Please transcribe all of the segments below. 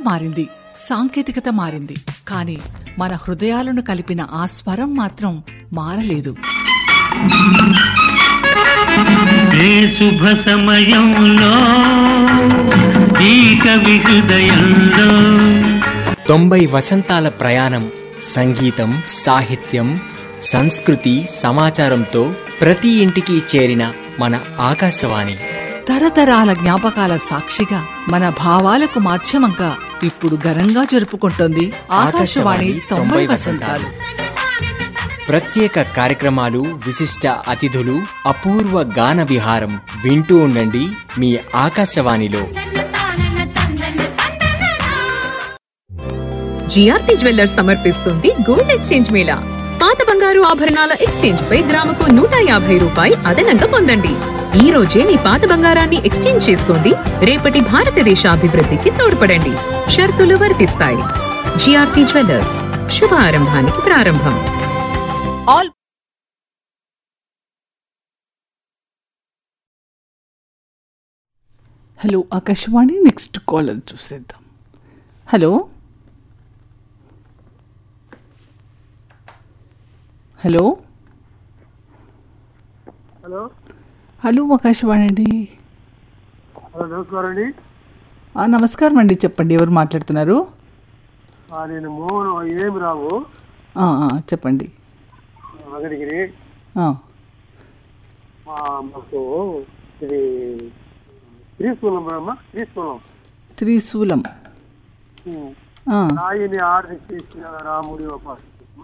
మారింది సాంకేతికత మారింది కానీ మన హృదయాలను కలిపిన ఆ స్వరం మాత్రం మారలేదు ఏ శుభ సమయంలో ఈ కవి హృదయంలో తొంభై వసంతాల ప్రయాణం సంగీతం సాహిత్యం సంస్కృతి సమాచారంతో ప్రతి ఇంటికి చేరిన మన ఆకాశవాణి తరతరాల జ్ఞాపకాల సాక్షిగా మన భావాలకు మాధ్యమంగా ఇప్పుడు ఘనంగా జరుపుకుంటోంది ఆకాశవాణి తొంభై వసంతాలు ప్రత్యేక కార్యక్రమాలు విశిష్ట అతిథులు అపూర్వ గాన విహారం వింటూ ఉండండి మీ ఆకాశవాణిలో జిఆర్పి జ్యువెల్లర్స్ సమర్పిస్తుంది గోల్డ్ ఎక్స్చేంజ్ మేళా పాత బంగారు ఆభరణాల ఎక్స్చేంజ్ పై గ్రాముకు నూట యాభై రూపాయి అదనంగా పొందండి ఈ రోజే మీ పాత బంగారాన్ని ఎక్స్చేంజ్ చేసుకోండి రేపటి భారతదేశ అభివృద్ధికి తోడ్పడండి షరతులు వర్తిస్తాయి జిఆర్పి జ్యువెల్లర్స్ శుభారంభానికి ప్రారంభం all hello Akashvani next caller చూసేద్దాం hello hello hello hello Akashvani అండి హలో నమస్కారం అండి ఆ, నమస్కారం అండి చెప్పండి ఎవరు మాట్లాడుతున్నారు ఆ, నేను మోహన్ ఏం రావు ఆ, ఆ, చెప్పండి అగడిగిరి ఆ, మా మాకు ఇది శ్రీశూలం అమ్మా శ్రీశూలం త్రిశూలం ఆ, రాయిని ఆర్డర్ చేసిన రాముడి ఒక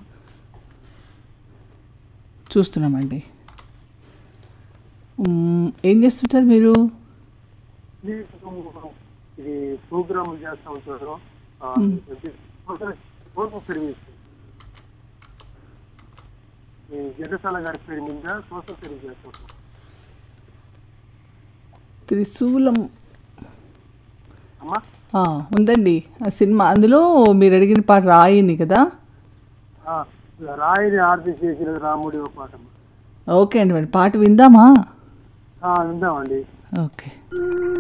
చూస్తున్నామండి మ్, ఏం చేస్తుంటారు మీరు ఇది ప్రోగ్రామ్ చేస్తా ఉంటారు ఆ, సోషల్ సర్వీస్ ఈ జగసాల గారి పేరు మీద సోషల్ సర్వీస్ చేస్తుంటాం త్రిశూలం అమ్మా ఆ, ఉందండి ఆ సినిమా అందులో మీరు అడిగిన పాట రాయిని కదా ఆ, రాయిని ఆర్డర్ చేసిన రాముడి ఒక పాట అమ్మా ఓకే అండి మరి పాట విందామా ఆ, విందామండి ఓకే